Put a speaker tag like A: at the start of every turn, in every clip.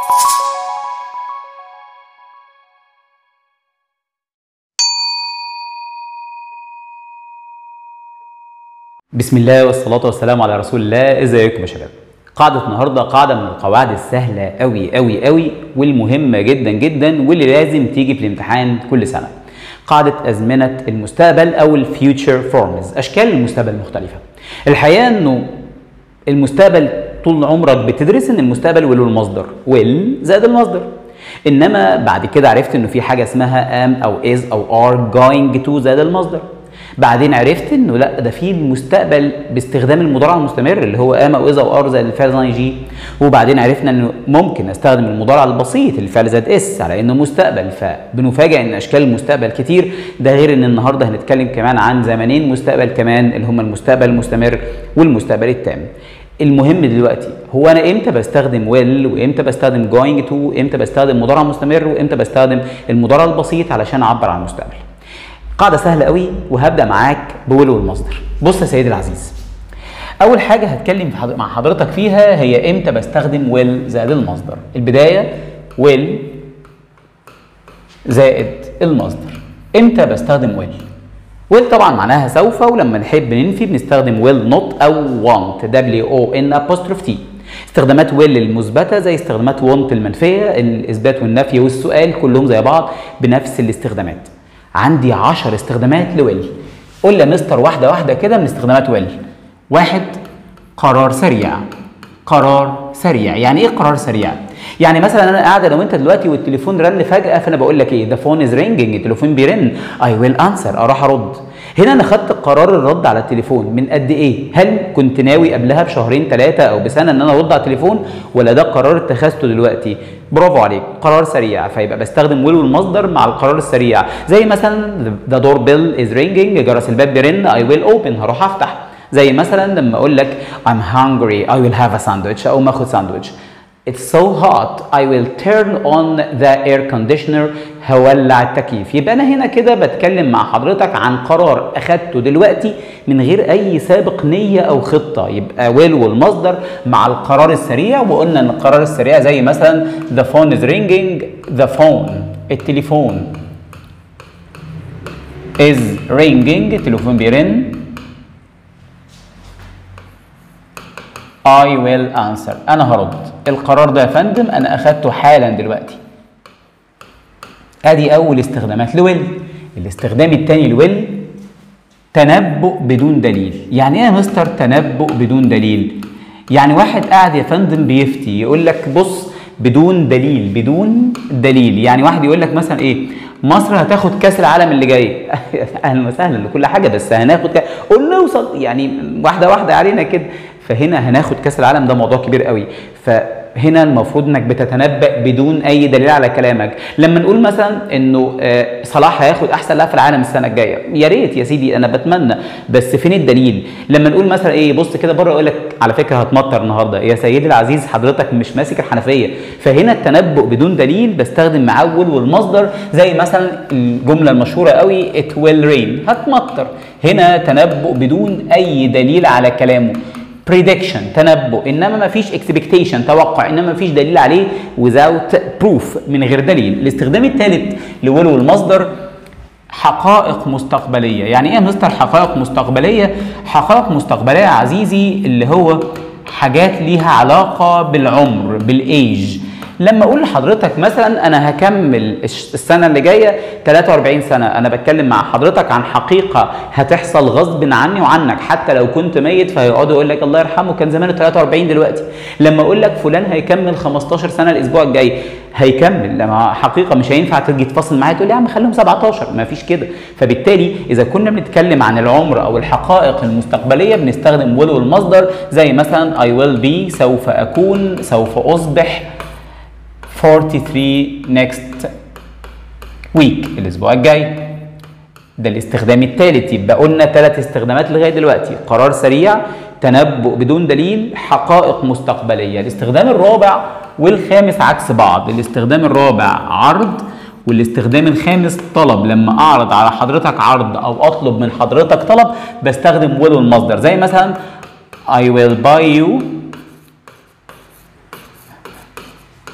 A: بسم الله والصلاة والسلام على رسول الله ازيكم يا شباب قاعدة النهاردة قاعدة من القواعد السهلة قوي قوي قوي والمهمة جدا جدا واللي لازم تيجي في الامتحان كل سنة قاعدة أزمنة المستقبل أو الفيوتشر فورمز أشكال المستقبل مختلفة الحقيقة أنه المستقبل طول عمرك بتدرس ان المستقبل وله المصدر ويل زائد المصدر انما بعد كده عرفت انه في حاجه اسمها ام او از او ار جوينج تو زائد المصدر بعدين عرفت انه لا ده في المستقبل باستخدام المضارع المستمر اللي هو ام او از او ار زائد الفعل زي جي وبعدين عرفنا انه ممكن استخدم المضارع البسيط الفعل زائد اس على انه مستقبل فبنفاجئ ان اشكال المستقبل كتير ده غير ان النهارده هنتكلم كمان عن زمنين مستقبل كمان اللي هم المستقبل المستمر والمستقبل التام المهم دلوقتي هو انا امتى بستخدم ويل وامتى بستخدم جوينج تو امتى بستخدم مضارع مستمر وامتى بستخدم المضارع البسيط علشان اعبر عن المستقبل قاعده سهله قوي وهبدا معاك بويل والمصدر بص يا سيدي العزيز اول حاجه هتكلم مع حضرتك فيها هي امتى بستخدم ويل زائد المصدر البدايه ويل زائد المصدر امتى بستخدم ويل ويل طبعا معناها سوف ولما نحب ننفي بنستخدم ويل نوت او want دبليو او ان apostrophe تي استخدامات ويل المثبته زي استخدامات want المنفيه الاثبات والنفي والسؤال كلهم زي بعض بنفس الاستخدامات عندي 10 استخدامات لويل قول يا مستر واحده واحده كده من استخدامات ويل واحد قرار سريع قرار سريع يعني ايه قرار سريع يعني مثلا انا قاعد انا وانت دلوقتي والتليفون رن فجاه فانا بقول لك ايه ذا فون از رينجينج التليفون بيرن اي ويل انسر اروح ارد هنا انا خدت قرار الرد على التليفون من قد ايه هل كنت ناوي قبلها بشهرين ثلاثه او بسنه ان انا ارد على التليفون ولا ده قرار اتخذته دلوقتي برافو عليك قرار سريع فيبقى بستخدم ويل والمصدر مع القرار السريع زي مثلا ذا دور بيل از رينجينج جرس الباب بيرن اي ويل اوبن هروح افتح زي مثلا لما اقول لك I'm hungry I will have a sandwich اقوم اخد ساندوتش It's so hot I will turn on the air conditioner هولع التكييف يبقى انا هنا كده بتكلم مع حضرتك عن قرار اخدته دلوقتي من غير اي سابق نيه او خطه يبقى ويل والمصدر مع القرار السريع وقلنا ان القرار السريع زي مثلا the phone is ringing the phone التليفون is ringing التليفون بيرن I will answer انا هرد القرار ده يا فندم انا اخدته حالا دلوقتي ادي اول استخدامات لويل الاستخدام الثاني لويل تنبؤ بدون دليل يعني ايه يا مستر تنبؤ بدون دليل يعني واحد قاعد يا فندم بيفتي يقول لك بص بدون دليل بدون دليل يعني واحد يقول لك مثلا ايه مصر هتاخد كاس العالم اللي جاي اهلا وسهلا لكل حاجه بس هناخد كاس قول نوصل يعني واحده واحده علينا كده فهنا هناخد كاس العالم ده موضوع كبير قوي فهنا المفروض انك بتتنبأ بدون اي دليل على كلامك لما نقول مثلا انه صلاح هياخد احسن لاعب في العالم السنه الجايه يا ريت يا سيدي انا بتمنى بس فين الدليل لما نقول مثلا ايه بص كده بره يقول لك على فكره هتمطر النهارده يا سيدي العزيز حضرتك مش ماسك الحنفيه فهنا التنبؤ بدون دليل بستخدم معول والمصدر زي مثلا الجمله المشهوره قوي it will rain هتمطر هنا تنبؤ بدون اي دليل على كلامه prediction تنبؤ انما ما فيش expectation توقع انما ما فيش دليل عليه without proof من غير دليل الاستخدام الثالث لولو المصدر حقائق مستقبليه يعني ايه يا مستر حقائق مستقبليه حقائق مستقبليه عزيزي اللي هو حاجات ليها علاقه بالعمر بالايج لما اقول لحضرتك مثلا انا هكمل السنه اللي جايه 43 سنه انا بتكلم مع حضرتك عن حقيقه هتحصل غصب عني وعنك حتى لو كنت ميت فهيقعدوا يقول لك الله يرحمه كان زمانه 43 دلوقتي لما اقول لك فلان هيكمل 15 سنه الاسبوع الجاي هيكمل لما حقيقه مش هينفع تيجي تفاصل معايا تقول لي يا عم خليهم 17 ما فيش كده فبالتالي اذا كنا بنتكلم عن العمر او الحقائق المستقبليه بنستخدم will والمصدر زي مثلا I will be سوف اكون سوف اصبح 43 next week الاسبوع الجاي ده الاستخدام الثالث يبقى قلنا ثلاث استخدامات لغايه دلوقتي قرار سريع تنبؤ بدون دليل حقائق مستقبليه الاستخدام الرابع والخامس عكس بعض الاستخدام الرابع عرض والاستخدام الخامس طلب لما اعرض على حضرتك عرض او اطلب من حضرتك طلب بستخدم will المصدر زي مثلا I will buy you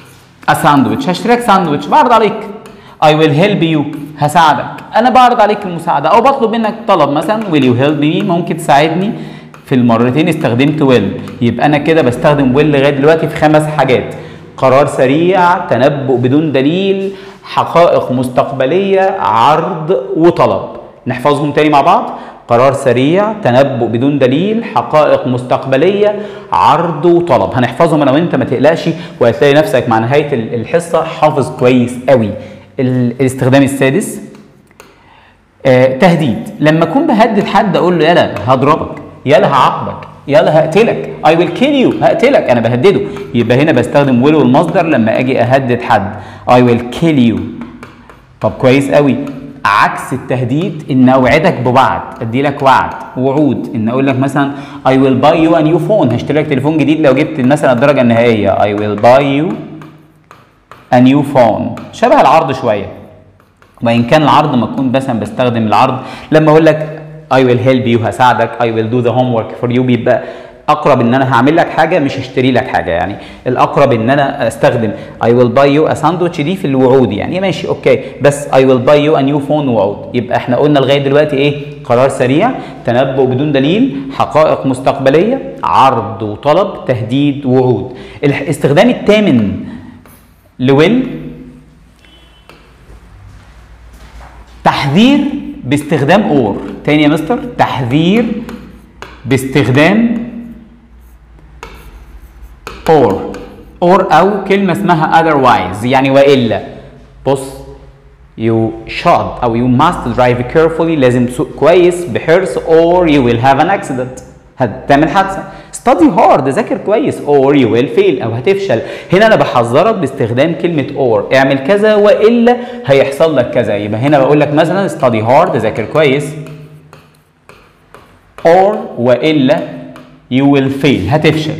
A: a sandwich هشتريك ساندويتش بعرض عليك I will help you هساعدك انا بعرض عليك المساعده او بطلب منك طلب مثلا will you help me ممكن تساعدني في المرتين استخدمت will يبقى انا كده بستخدم will لغايه دلوقتي في خمس حاجات قرار سريع تنبؤ بدون دليل حقائق مستقبليه عرض وطلب نحفظهم تاني مع بعض قرار سريع تنبؤ بدون دليل حقائق مستقبليه عرض وطلب هنحفظهم انا وانت ما تقلقش وهتلاقي نفسك مع نهايه الحصه حافظ كويس قوي الاستخدام السادس آه تهديد لما اكون بهدد حد اقول له يلا هضربك يلا هعاقبك يلا هقتلك I will kill you هقتلك انا بهدده يبقى هنا بستخدم will والمصدر لما اجي اهدد حد I will kill you طب كويس قوي عكس التهديد ان اوعدك بوعد ادي لك وعد وعود ان اقول لك مثلا I will buy you a new phone هشتري لك تليفون جديد لو جبت مثلا الدرجه النهائيه I will buy you a new phone شبه العرض شويه وان كان العرض ما اكون مثلا بستخدم العرض لما اقول لك I will help you هساعدك I will do the homework for you بيبقى اقرب ان انا هعمل لك حاجه مش هشتري لك حاجه يعني الاقرب ان انا استخدم I will buy you a sandwich دي في الوعود يعني ماشي اوكي بس I will buy you a new phone وعود يبقى احنا قلنا لغايه دلوقتي ايه قرار سريع تنبؤ بدون دليل حقائق مستقبليه عرض وطلب تهديد وعود الاستخدام الثامن لويل تحذير باستخدام اور تاني يا مستر تحذير باستخدام اور اور او كلمه اسمها otherwise يعني والا بص you should او you must drive carefully لازم تسوق كويس بحرص or you will have an accident هتعمل حادثه study hard ذاكر كويس or you will fail او هتفشل هنا انا بحذرك باستخدام كلمه or اعمل كذا والا هيحصل لك كذا يبقى هنا بقول لك مثلا study hard ذاكر كويس or والا you will fail هتفشل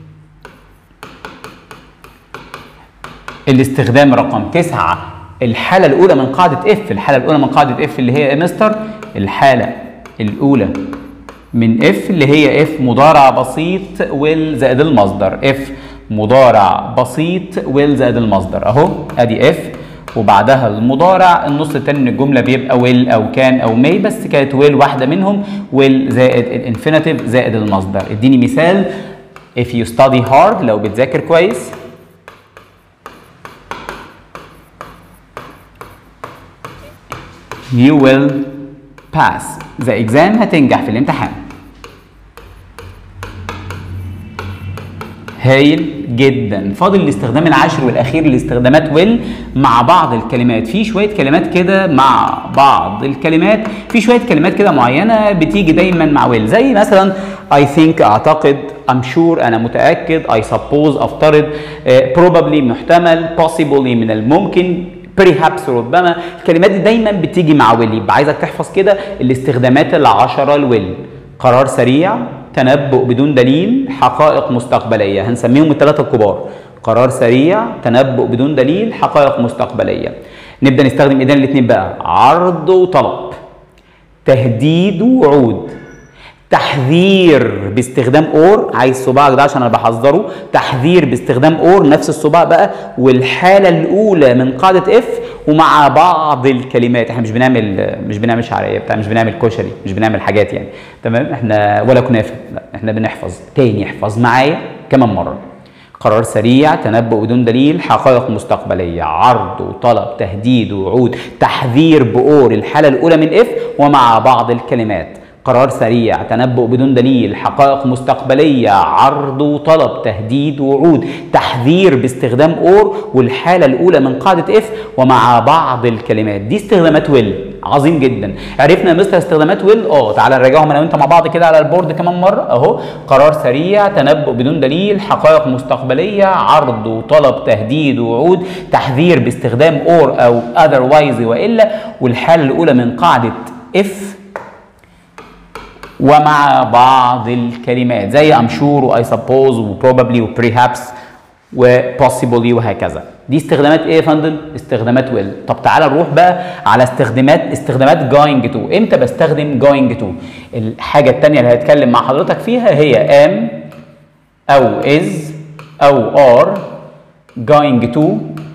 A: الاستخدام رقم تسعة الحالة الأولى من قاعدة اف الحالة الأولى من قاعدة اف اللي هي ايه مستر الحالة الأولى من اف اللي هي اف مضارع بسيط ويل زائد المصدر اف مضارع بسيط ويل زائد المصدر اهو ادي اف وبعدها المضارع النص التاني من الجمله بيبقى ويل او كان او ماي بس كانت ويل واحده منهم ويل زائد الانفينيتيف زائد المصدر اديني مثال if you study hard لو بتذاكر كويس you will pass the exam هتنجح في الامتحان هايل جدا فاضل الاستخدام العاشر والاخير لاستخدامات ويل مع بعض الكلمات في شويه كلمات كده مع بعض الكلمات في شويه كلمات كده معينه بتيجي دايما مع ويل زي مثلا I think اعتقد I'm sure انا متاكد I suppose افترض uh, probably محتمل possibly من الممكن perhaps ربما الكلمات دي دايما بتيجي مع ويل يبقى عايزك تحفظ كده الاستخدامات العشره لويل قرار سريع تنبؤ بدون دليل حقائق مستقبليه هنسميهم الثلاثه الكبار قرار سريع تنبؤ بدون دليل حقائق مستقبليه نبدا نستخدم ايدينا الاثنين بقى عرض وطلب تهديد ووعود تحذير باستخدام اور عايز صباعك ده عشان انا بحذره تحذير باستخدام اور نفس الصباع بقى والحاله الاولى من قاعده اف ومع بعض الكلمات احنا مش بنعمل مش بنعمل شعريه بتاع مش بنعمل كشري مش بنعمل حاجات يعني تمام احنا ولا كنافه لا احنا بنحفظ تاني احفظ معايا كمان مره قرار سريع تنبؤ بدون دليل حقائق مستقبليه عرض وطلب تهديد وعود تحذير بأور الحاله الاولى من اف ومع بعض الكلمات قرار سريع تنبؤ بدون دليل حقائق مستقبلية عرض وطلب تهديد وعود تحذير باستخدام اور والحالة الأولى من قاعدة اف ومع بعض الكلمات دي استخدامات ويل عظيم جدا عرفنا مثل استخدامات ويل اه تعالى نراجعهم انا وانت مع بعض كده على البورد كمان مره اهو قرار سريع تنبؤ بدون دليل حقائق مستقبليه عرض وطلب تهديد وعود تحذير باستخدام اور او otherwise والا والحاله الاولى من قاعده اف ومع بعض الكلمات زي I'm sure و I suppose و probably و perhaps و possibly وهكذا دي استخدامات ايه يا فندم؟ استخدامات will طب تعالى نروح بقى على استخدامات استخدامات going to امتى بستخدم going to الحاجة التانية اللي هتكلم مع حضرتك فيها هي am أو is أو are going to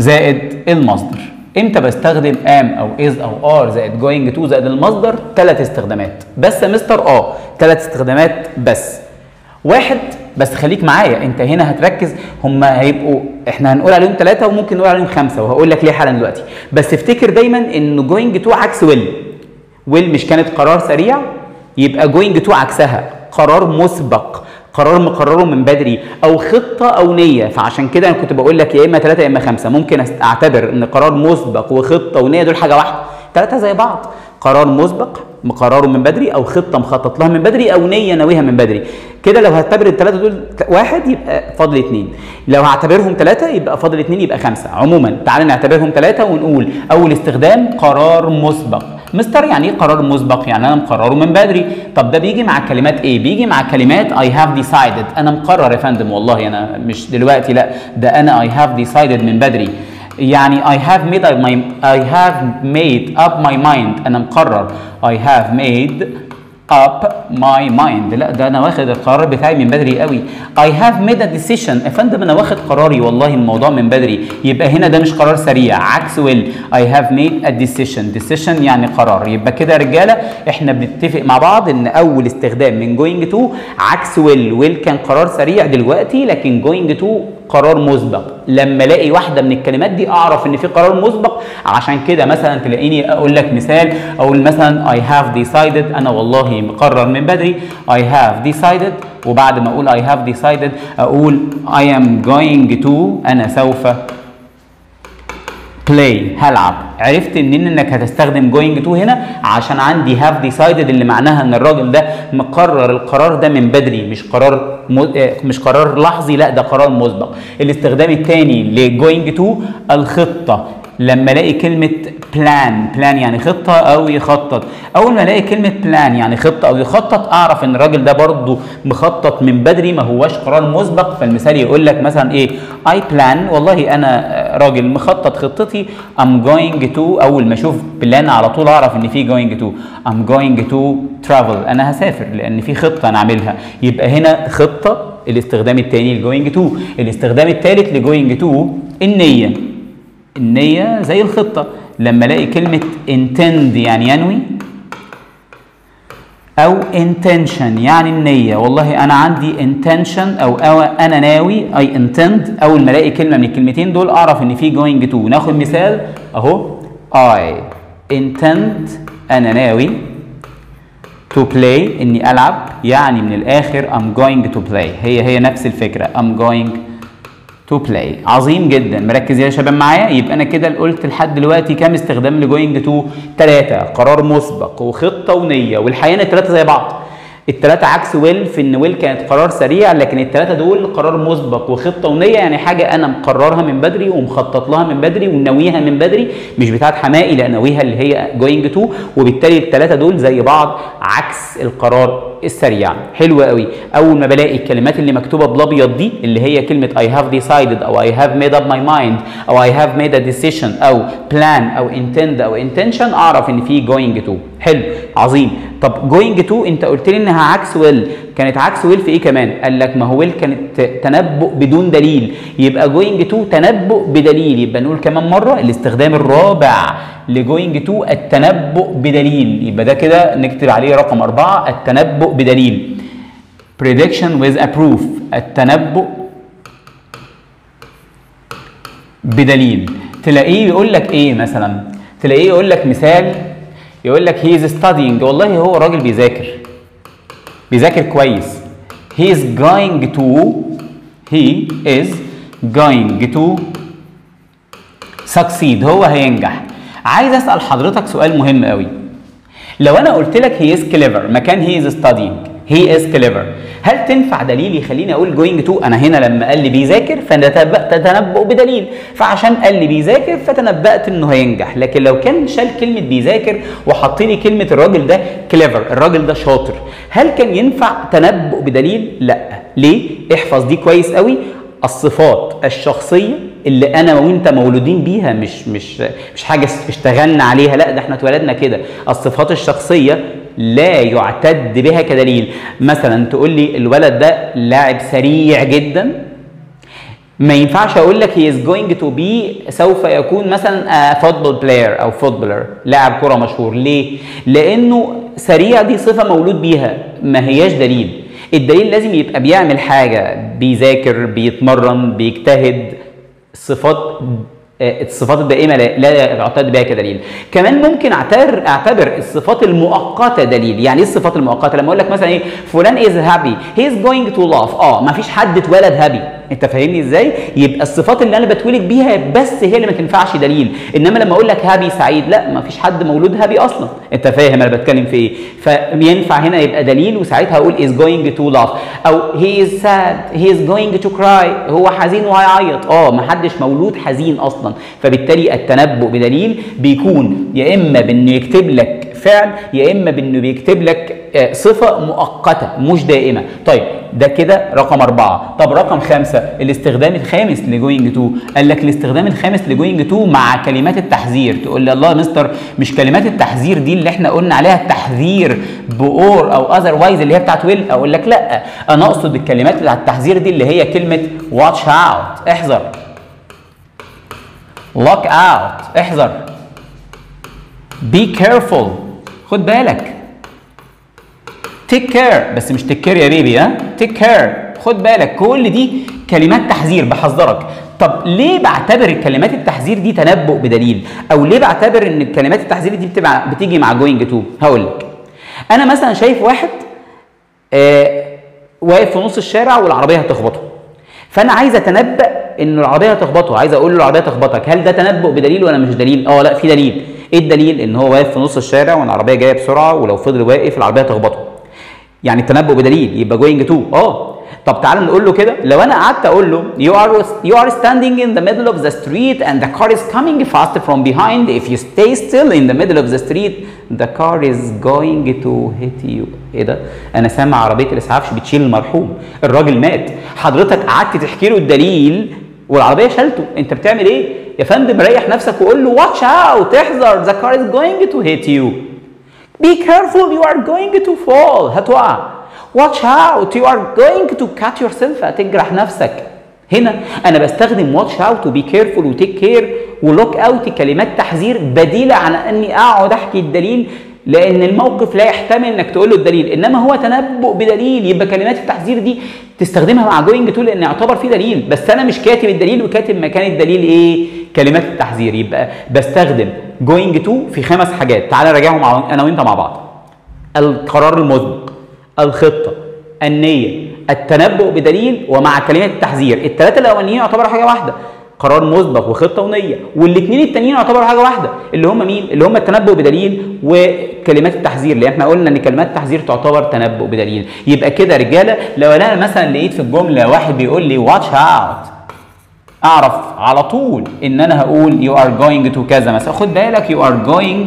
A: زائد المصدر امتى بستخدم ام او از او ار زائد جوينج تو زائد المصدر ثلاث استخدامات بس يا مستر اه ثلاث استخدامات بس واحد بس خليك معايا انت هنا هتركز هم هيبقوا احنا هنقول عليهم ثلاثه وممكن نقول عليهم خمسه وهقول لك ليه حالا دلوقتي بس افتكر دايما ان جوينج تو عكس ويل ويل مش كانت قرار سريع يبقى جوينج تو عكسها قرار مسبق قرار مقرره من بدري او خطه او نيه فعشان كده انا كنت بقول لك يا اما ثلاثه يا اما خمسه ممكن أست- اعتبر ان قرار مسبق وخطه ونيه دول حاجه واحده ثلاثه زي بعض قرار مسبق مقرره من بدري او خطه مخطط لها من بدري او نيه ناويها من بدري كده لو هعتبر الثلاثه دول واحد يبقى فاضل اثنين لو هعتبرهم ثلاثه يبقى فاضل اثنين يبقى خمسه عموما تعال نعتبرهم ثلاثه ونقول اول استخدام قرار مسبق مستر يعني ايه قرار مسبق يعني انا مقرره من بدري طب ده بيجي مع كلمات ايه بيجي مع كلمات I have decided انا مقرر يا فندم والله انا مش دلوقتي لا ده انا I have decided من بدري يعني I have made up my I have made up my mind انا مقرر I have made up my mind لا ده انا واخد القرار بتاعي من بدري قوي I have made a decision يا فندم انا واخد قراري والله الموضوع من بدري يبقى هنا ده مش قرار سريع عكس will I have made a decision decision يعني قرار يبقى كده يا رجاله احنا بنتفق مع بعض ان اول استخدام من going to عكس will will كان قرار سريع دلوقتي لكن going to قرار مسبق لما الاقي واحده من الكلمات دي اعرف ان في قرار مسبق عشان كده مثلا تلاقيني اقول لك مثال اقول مثلا I have decided انا والله مقرر من بدري I have decided وبعد ما اقول I have decided اقول I am going to انا سوف بلاي هلعب عرفت منين انك هتستخدم جوينج تو هنا عشان عندي هاف ديسايدد اللي معناها ان الراجل ده مقرر القرار ده من بدري مش قرار م... آه، مش قرار لحظي لا ده قرار مسبق الاستخدام الثاني لجوينج تو الخطه لما الاقي كلمه بلان بلان يعني خطه او يخطط اول ما الاقي كلمه بلان يعني خطه او يخطط اعرف ان الراجل ده برضه مخطط من بدري ما هواش قرار مسبق فالمثال يقول لك مثلا ايه اي بلان والله انا راجل مخطط خطتي I'm going to اول ما اشوف بلان على طول اعرف ان في going to I'm going to travel انا هسافر لان في خطه انا عاملها يبقى هنا خطه الاستخدام الثاني لجوينج تو الاستخدام الثالث لجوينج تو النيه النية زي الخطة لما الاقي كلمة intend يعني ينوي أو intention يعني النية والله أنا عندي intention أو, أو أنا ناوي I intend أول ما ألاقي كلمة من الكلمتين دول أعرف إن في going to ناخد مثال أهو I intend أنا ناوي to play إني ألعب يعني من الآخر I'm going to play هي هي نفس الفكرة I'm going تو بلاي عظيم جدا مركز يا شباب معايا يبقى انا كده قلت لحد دلوقتي كام استخدام لجوينج تو ثلاثه قرار مسبق وخطه ونيه والحقيقه الثلاثه زي بعض الثلاثه عكس ويل في ان ويل كانت قرار سريع لكن الثلاثه دول قرار مسبق وخطه ونيه يعني حاجه انا مقررها من بدري ومخطط لها من بدري وناويها من بدري مش بتاعت حمائي لا ناويها اللي هي جوينج تو وبالتالي الثلاثه دول زي بعض عكس القرار السريع حلو قوي اول ما بلاقي الكلمات اللي مكتوبه بالابيض دي اللي هي كلمه I have decided او I have made up my mind او I have made a decision او plan او intend او intention اعرف ان في going to حلو عظيم طب going to انت قلت لي انها عكس will كانت عكس will في ايه كمان قال لك ما هو will كانت تنبؤ بدون دليل يبقى going to تنبؤ بدليل يبقى نقول كمان مره الاستخدام الرابع لجوينج تو التنبؤ بدليل يبقى ده كده نكتب عليه رقم أربعة التنبؤ بدليل prediction with a proof التنبؤ بدليل تلاقيه يقول لك ايه مثلا تلاقيه يقول لك مثال يقول لك he is studying والله هو راجل بيذاكر بيذاكر كويس he is going to he is going to succeed هو هينجح عايز اسال حضرتك سؤال مهم قوي لو انا قلت لك هي از كليفر مكان هي از ستادينج هي از كليفر هل تنفع دليل يخليني اقول جوينج تو انا هنا لما قال لي بيذاكر فانا تنبؤ بدليل فعشان قال لي بيذاكر فتنبأت انه هينجح لكن لو كان شال كلمه بيذاكر وحط لي كلمه الراجل ده كليفر الراجل ده شاطر هل كان ينفع تنبؤ بدليل لا ليه احفظ دي كويس قوي الصفات الشخصيه اللي انا وانت مولودين بيها مش مش مش حاجه اشتغلنا عليها لا ده احنا اتولدنا كده الصفات الشخصيه لا يعتد بها كدليل مثلا تقول لي الولد ده لاعب سريع جدا ما ينفعش اقول لك he is going to be سوف يكون مثلا فوتبول بلاير او فوتبولر لاعب كره مشهور ليه لانه سريع دي صفه مولود بيها ما هياش دليل الدليل لازم يبقى بيعمل حاجه بيذاكر بيتمرن بيجتهد صفات الصفات الدائمه لا لا يعتد بها كدليل كمان ممكن اعتبر اعتبر الصفات المؤقته دليل يعني ايه الصفات المؤقته لما اقول لك مثلا ايه فلان از هابي هي از جوينج تو لاف اه ما فيش حد اتولد هابي انت فاهمني ازاي يبقى الصفات اللي انا بتولد بيها بس هي اللي ما تنفعش دليل انما لما اقول لك هابي سعيد لا ما فيش حد مولود هابي اصلا انت فاهم انا بتكلم في ايه فينفع هنا يبقى دليل وساعتها اقول is going to laugh او he is sad he is going to cry هو حزين وهيعيط اه ما حدش مولود حزين اصلا فبالتالي التنبؤ بدليل بيكون يا اما بانه يكتب لك فعل يا اما بانه بيكتب لك صفه مؤقته مش دائمه طيب ده كده رقم أربعة طب رقم خمسة الاستخدام الخامس لجوينج تو قال لك الاستخدام الخامس لجوينج تو مع كلمات التحذير تقول لي الله يا مستر مش كلمات التحذير دي اللي احنا قلنا عليها التحذير بأور أو أذروايز اللي هي بتاعت ويل أقول لك لا أنا أقصد الكلمات بتاعت التحذير دي اللي هي كلمة واتش أوت احذر lock out احذر be careful خد بالك take care بس مش take care يا بيبي ها take care خد بالك كل دي كلمات تحذير بحذرك طب ليه بعتبر الكلمات التحذير دي تنبؤ بدليل او ليه بعتبر ان الكلمات التحذير دي بتبقى بتيجي مع جوينج تو هقول لك انا مثلا شايف واحد آه واقف في نص الشارع والعربيه هتخبطه فانا عايز اتنبأ ان العربيه هتخبطه عايز اقول له العربيه تخبطك هل ده تنبؤ بدليل ولا مش دليل اه لا في دليل ايه الدليل ان هو واقف في نص الشارع والعربيه جايه بسرعه ولو فضل واقف العربيه تخبطه يعني التنبؤ بدليل يبقى جوينج تو اه طب تعال نقول له كده لو انا قعدت اقول له you are you are standing in the middle of the street and the car is coming fast from behind if you stay still in the middle of the street the car is going to hit you ايه ده انا سامع عربيه الاسعاف بتشيل المرحوم الراجل مات حضرتك قعدت تحكي له الدليل والعربيه شالته انت بتعمل ايه يا فندم ريح نفسك وقول له واتش اوت احذر the car is going to hit you be careful you are going to fall هتقع watch out you are going to cut yourself هتجرح نفسك هنا انا بستخدم watch out و be careful و take care و look out كلمات تحذير بديله عن اني اقعد احكي الدليل لان الموقف لا يحتمل انك تقول له الدليل انما هو تنبؤ بدليل يبقى كلمات التحذير دي تستخدمها مع جوينج تو لان يعتبر في دليل بس انا مش كاتب الدليل وكاتب مكان الدليل ايه كلمات التحذير يبقى بستخدم جوينج تو في خمس حاجات تعال نراجعهم انا وانت مع بعض القرار المسبق الخطه النيه التنبؤ بدليل ومع كلمات التحذير الثلاثه الاولانيين يعتبروا حاجه واحده قرار مسبق وخطه ونيه والاثنين التانيين يعتبروا حاجه واحده اللي هم مين اللي هم التنبؤ بدليل وكلمات التحذير اللي احنا قلنا ان كلمات التحذير تعتبر تنبؤ بدليل يبقى كده رجاله لو انا مثلا لقيت في الجمله واحد بيقول لي واتش اوت اعرف على طول ان انا هقول يو ار جوينج تو كذا مثلا خد بالك يو ار جوينج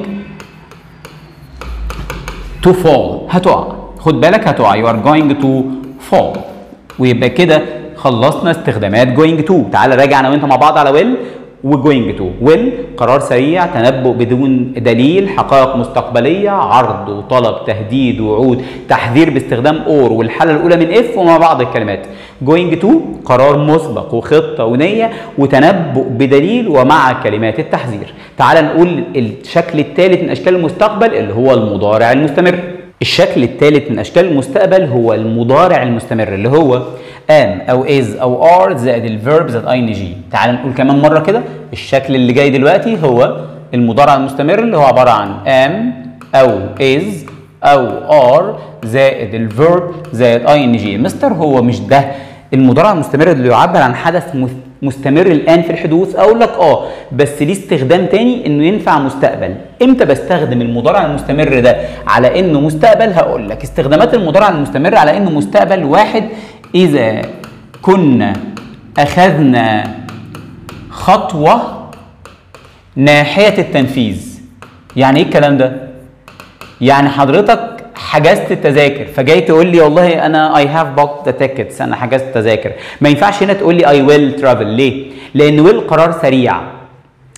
A: تو فول هتقع خد بالك هتقع يو ار جوينج تو فول ويبقى كده خلصنا استخدامات جوينج تو تعال راجع انا وانت مع بعض على ويل وجوينج تو ويل قرار سريع تنبؤ بدون دليل حقائق مستقبليه عرض وطلب تهديد وعود تحذير باستخدام اور والحاله الاولى من اف ومع بعض الكلمات جوينج تو قرار مسبق وخطه ونيه وتنبؤ بدليل ومع كلمات التحذير تعال نقول الشكل الثالث من اشكال المستقبل اللي هو المضارع المستمر الشكل الثالث من اشكال المستقبل هو المضارع المستمر اللي هو am او is او are زائد الفيرب زائد اي ان جي تعال نقول كمان مره كده الشكل اللي جاي دلوقتي هو المضارع المستمر اللي هو عباره عن am او is او are زائد الفيرب زائد اي ان جي مستر هو مش ده المضارع المستمر اللي يعبر عن حدث مستمر الان في الحدوث اقول لك اه بس ليه استخدام تاني انه ينفع مستقبل امتى بستخدم المضارع المستمر ده على انه مستقبل هقول لك استخدامات المضارع المستمر على انه مستقبل واحد اذا كنا اخذنا خطوه ناحيه التنفيذ يعني ايه الكلام ده يعني حضرتك حجزت التذاكر فجاي تقول لي والله انا اي هاف بوك ذا تيكتس انا حجزت التذاكر ما ينفعش هنا تقول لي اي ويل ترافل ليه لان ويل قرار سريع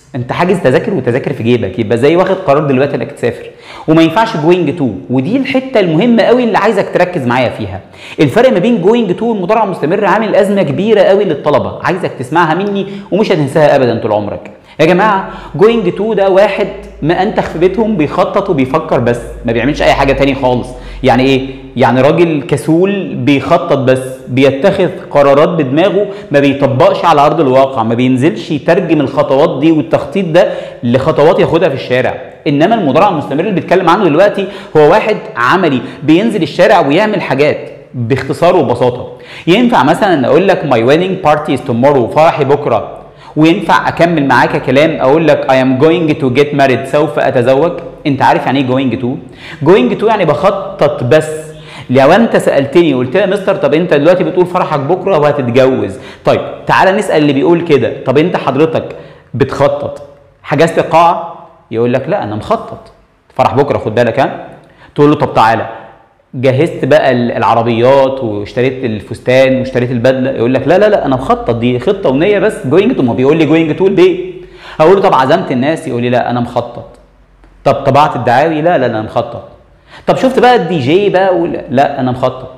A: انت حاجز تذاكر وتذاكر في جيبك يبقى زي واخد قرار دلوقتي انك تسافر وما ينفعش جوينج تو ودي الحته المهمه قوي اللي عايزك تركز معايا فيها الفرق ما بين جوينج تو والمضارع المستمر عامل ازمه كبيره قوي للطلبه عايزك تسمعها مني ومش هتنساها ابدا طول عمرك يا جماعه جوينج تو ده واحد ما انتخ في بيتهم بيخطط وبيفكر بس ما بيعملش اي حاجه تاني خالص يعني ايه يعني راجل كسول بيخطط بس بيتخذ قرارات بدماغه ما بيطبقش على ارض الواقع ما بينزلش يترجم الخطوات دي والتخطيط ده لخطوات ياخدها في الشارع انما المضارع المستمر اللي بيتكلم عنه دلوقتي هو واحد عملي بينزل الشارع ويعمل حاجات باختصار وبساطه ينفع مثلا اقول لك ماي ويدنج بارتي از تومورو فرحي بكره وينفع اكمل معاك كلام اقول لك I am going to get married سوف اتزوج انت عارف يعني ايه going to going to يعني بخطط بس لو انت سالتني وقلت لي يا مستر طب انت دلوقتي بتقول فرحك بكره وهتتجوز طيب تعالى نسال اللي بيقول كده طب انت حضرتك بتخطط حجزت قاعه يقول لك لا انا مخطط فرح بكره خد بالك ها تقول له طب تعالى جهزت بقى العربيات واشتريت الفستان واشتريت البدله يقول لك لا لا لا انا مخطط دي خطه ونيه بس جوينج تو ما بيقول لي جوينج تو البيت هقول له طب عزمت الناس يقول لي لا انا مخطط طب طبعت الدعاوي لا لا انا مخطط طب شفت بقى الدي جي بقى ولا لا انا مخطط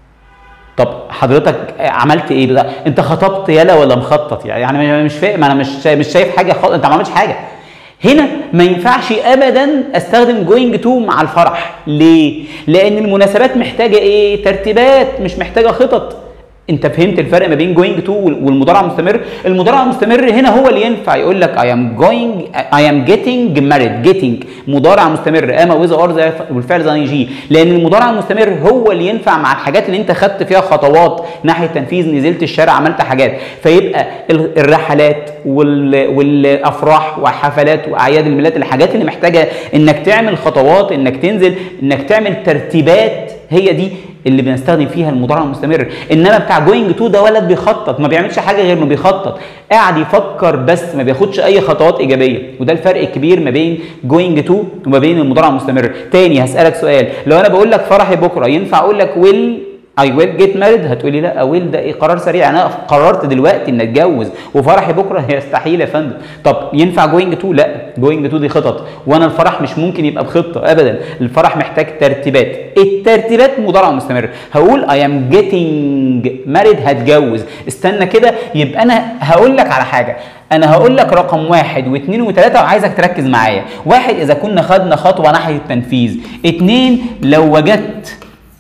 A: طب حضرتك عملت ايه بقى انت خطبت يلا ولا مخطط يعني مش فاهم انا مش مش شايف حاجه خالص انت ما عملتش حاجه هنا ما ينفعش ابدا استخدم جوينج تو مع الفرح ليه لان المناسبات محتاجه ايه ترتيبات مش محتاجه خطط انت فهمت الفرق ما بين جوينج تو والمضارع المستمر المضارع المستمر هنا هو اللي ينفع يقول لك I am going I am getting married getting مضارع مستمر اما ويز اور والفعل زي جي لان المضارع المستمر هو اللي ينفع مع الحاجات اللي انت خدت فيها خطوات ناحيه تنفيذ نزلت الشارع عملت حاجات فيبقى الرحلات وال... والافراح وحفلات واعياد الميلاد الحاجات اللي محتاجه انك تعمل خطوات انك تنزل انك تعمل ترتيبات هي دي اللي بنستخدم فيها المضارع المستمر انما بتاع جوينج تو ده ولد بيخطط ما بيعملش حاجه غير انه بيخطط قاعد يفكر بس ما بياخدش اي خطوات ايجابيه وده الفرق الكبير ما بين جوينج تو وما بين المضارع المستمر تاني هسالك سؤال لو انا بقول لك فرحي بكره ينفع اقول لك ويل اي ويل جيت ماريد هتقولي لا ويل ده ايه قرار سريع انا قررت دلوقتي ان اتجوز وفرحي بكره يستحيل يا فندم طب ينفع جوينج تو لا جوينج تو دي خطط وانا الفرح مش ممكن يبقى بخطه ابدا الفرح محتاج ترتيبات الترتيبات مضارع مستمر هقول اي ام جيتنج ماريد هتجوز استنى كده يبقى انا هقول لك على حاجه انا هقول لك رقم واحد واثنين وثلاثة وعايزك تركز معايا واحد اذا كنا خدنا خطوة ناحية التنفيذ اثنين لو وجدت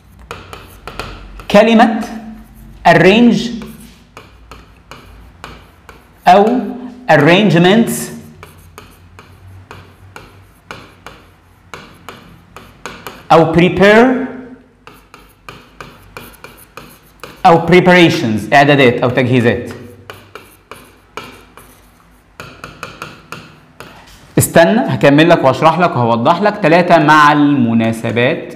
A: كلمة arrange أو arrangements أو prepare أو preparations إعدادات أو تجهيزات استنى هكمل لك واشرح لك وهوضح لك ثلاثة مع المناسبات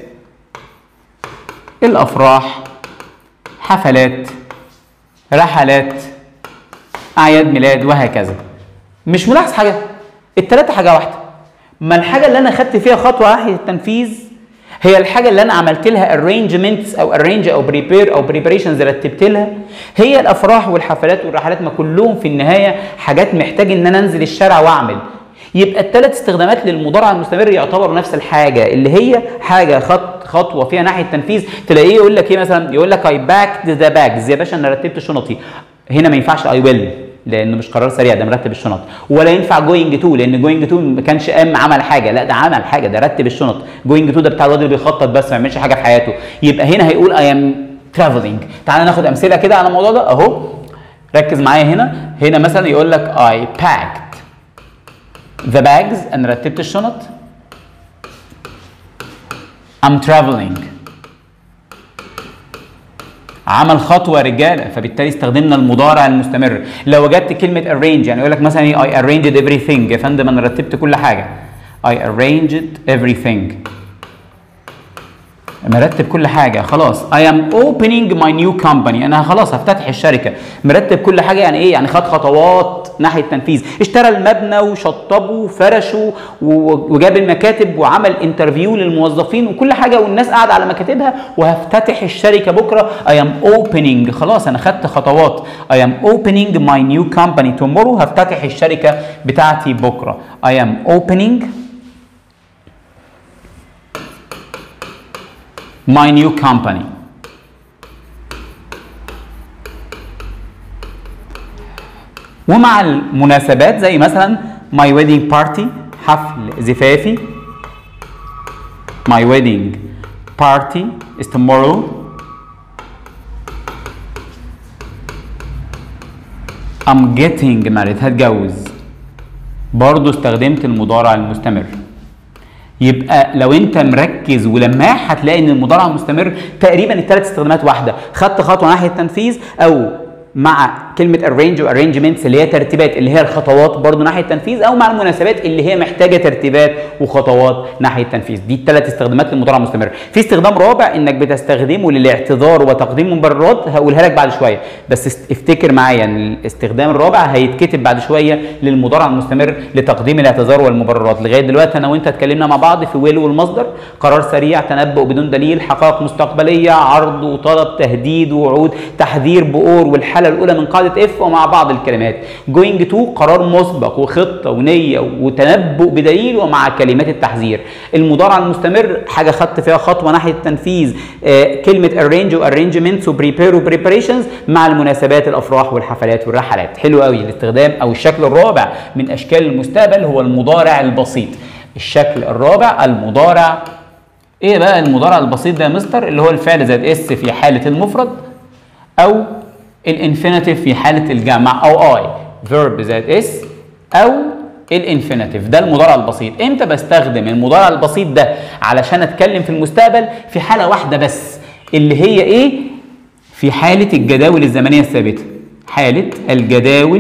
A: الأفراح حفلات رحلات اعياد ميلاد وهكذا مش ملاحظ حاجه التلاته حاجه واحده ما الحاجه اللي انا خدت فيها خطوه ناحيه التنفيذ هي الحاجه اللي انا عملت لها arrangements او arrange او prepare او preparations رتبت لها هي الافراح والحفلات والرحلات ما كلهم في النهايه حاجات محتاج ان انا انزل الشارع واعمل يبقى الثلاث استخدامات للمضارع المستمر يعتبروا نفس الحاجه اللي هي حاجه خط خطوه فيها ناحيه تنفيذ تلاقيه يقول لك ايه مثلا يقول لك اي باك ذا باجز يا باشا انا رتبت شنطي هنا ما ينفعش اي ويل لانه مش قرار سريع ده مرتب الشنط ولا ينفع جوينج تو لان جوينج تو ما كانش قام عمل حاجه لا ده عمل حاجه ده رتب الشنط جوينج تو ده بتاع الراجل اللي بيخطط بس ما يعملش حاجه في حياته يبقى هنا هيقول اي ام ترافلينج تعال ناخد امثله كده على الموضوع ده اهو ركز معايا هنا هنا مثلا يقول لك اي باكت ذا باجز انا رتبت الشنط I'm traveling عمل خطوه رجاله فبالتالي استخدمنا المضارع المستمر لو وجدت كلمه arrange يعني يقول لك مثلا ايه I arranged everything يا فندم انا رتبت كل حاجه I arranged everything مرتب كل حاجة خلاص I am opening my new company أنا خلاص هفتتح الشركة مرتب كل حاجة يعني إيه يعني خد خطوات ناحية التنفيذ اشترى المبنى وشطبه وفرشه و- وجاب المكاتب وعمل انترفيو للموظفين وكل حاجة والناس قاعدة على مكاتبها وهفتتح الشركة بكرة I am opening خلاص أنا خدت خطوات I am opening my new company tomorrow هفتتح الشركة بتاعتي بكرة I am opening my new company ومع المناسبات زي مثلا my wedding party حفل زفافي my wedding party is tomorrow I'm getting married هتجوز برضو استخدمت المضارع المستمر يبقى لو انت مركز ولماح هتلاقي ان المضارع المستمر تقريبا الثلاث استخدامات واحده خدت خطوه ناحيه التنفيذ او مع كلمه arrange و arrangements اللي هي ترتيبات اللي هي الخطوات برضو ناحيه التنفيذ او مع المناسبات اللي هي محتاجه ترتيبات وخطوات ناحيه التنفيذ دي الثلاث استخدامات للمضارع المستمر في استخدام رابع انك بتستخدمه للاعتذار وتقديم مبررات هقولها لك بعد شويه بس است- افتكر معايا ان الاستخدام الرابع هيتكتب بعد شويه للمضارع المستمر لتقديم الاعتذار والمبررات لغايه دلوقتي انا وانت اتكلمنا مع بعض في ويل والمصدر قرار سريع تنبؤ بدون دليل حقائق مستقبليه عرض وطلب تهديد ووعود تحذير بؤور والحاله الاولى من قاعده اف ومع بعض الكلمات جوينج تو قرار مسبق وخطه ونيه وتنبؤ بدليل ومع كلمات التحذير المضارع المستمر حاجه خدت فيها خطوه ناحيه التنفيذ آه كلمه arrange وارينجمنتس وبريبير وبريبريشنز مع المناسبات الافراح والحفلات والرحلات حلو قوي الاستخدام او الشكل الرابع من اشكال المستقبل هو المضارع البسيط الشكل الرابع المضارع ايه بقى المضارع البسيط ده يا مستر اللي هو الفعل زائد اس في حاله المفرد او الانفينيتيف في حاله الجمع او اي فيرب زائد اس او الانفينيتيف ده المضارع البسيط امتى بستخدم المضارع البسيط ده علشان اتكلم في المستقبل في حاله واحده بس اللي هي ايه في حاله الجداول الزمنيه الثابته حاله الجداول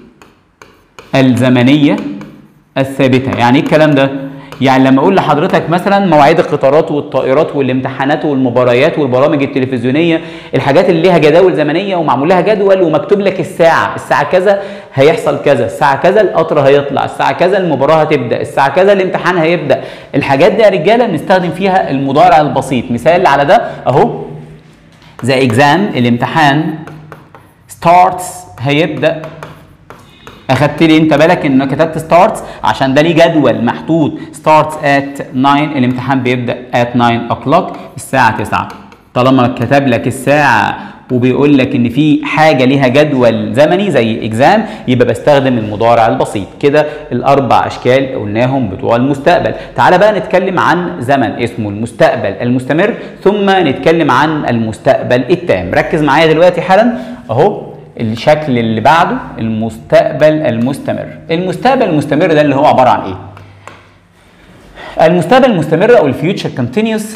A: الزمنيه الثابته يعني ايه الكلام ده يعني لما اقول لحضرتك مثلا مواعيد القطارات والطائرات والامتحانات والمباريات والبرامج التلفزيونيه الحاجات اللي ليها جداول زمنيه ومعمول لها جدول ومكتوب لك الساعه الساعه كذا هيحصل كذا الساعه كذا القطر هيطلع الساعه كذا المباراه هتبدا الساعه كذا الامتحان هيبدا الحاجات دي يا رجاله بنستخدم فيها المضارع البسيط مثال على ده اهو زي اكزام الامتحان starts هيبدا اخدت لي انت بالك ان كتبت ستارتس عشان ده ليه جدول محطوط ستارتس ات 9 الامتحان بيبدا ات 9 o'clock الساعه 9 طالما كتب لك الساعه وبيقول لك ان في حاجه ليها جدول زمني زي اكزام يبقى بستخدم المضارع البسيط كده الاربع اشكال قلناهم بتوع المستقبل تعال بقى نتكلم عن زمن اسمه المستقبل المستمر ثم نتكلم عن المستقبل التام ركز معايا دلوقتي حالا اهو الشكل اللي بعده المستقبل المستمر المستقبل المستمر ده اللي هو عباره عن ايه المستقبل المستمر او الفيوتشر كونتينيوس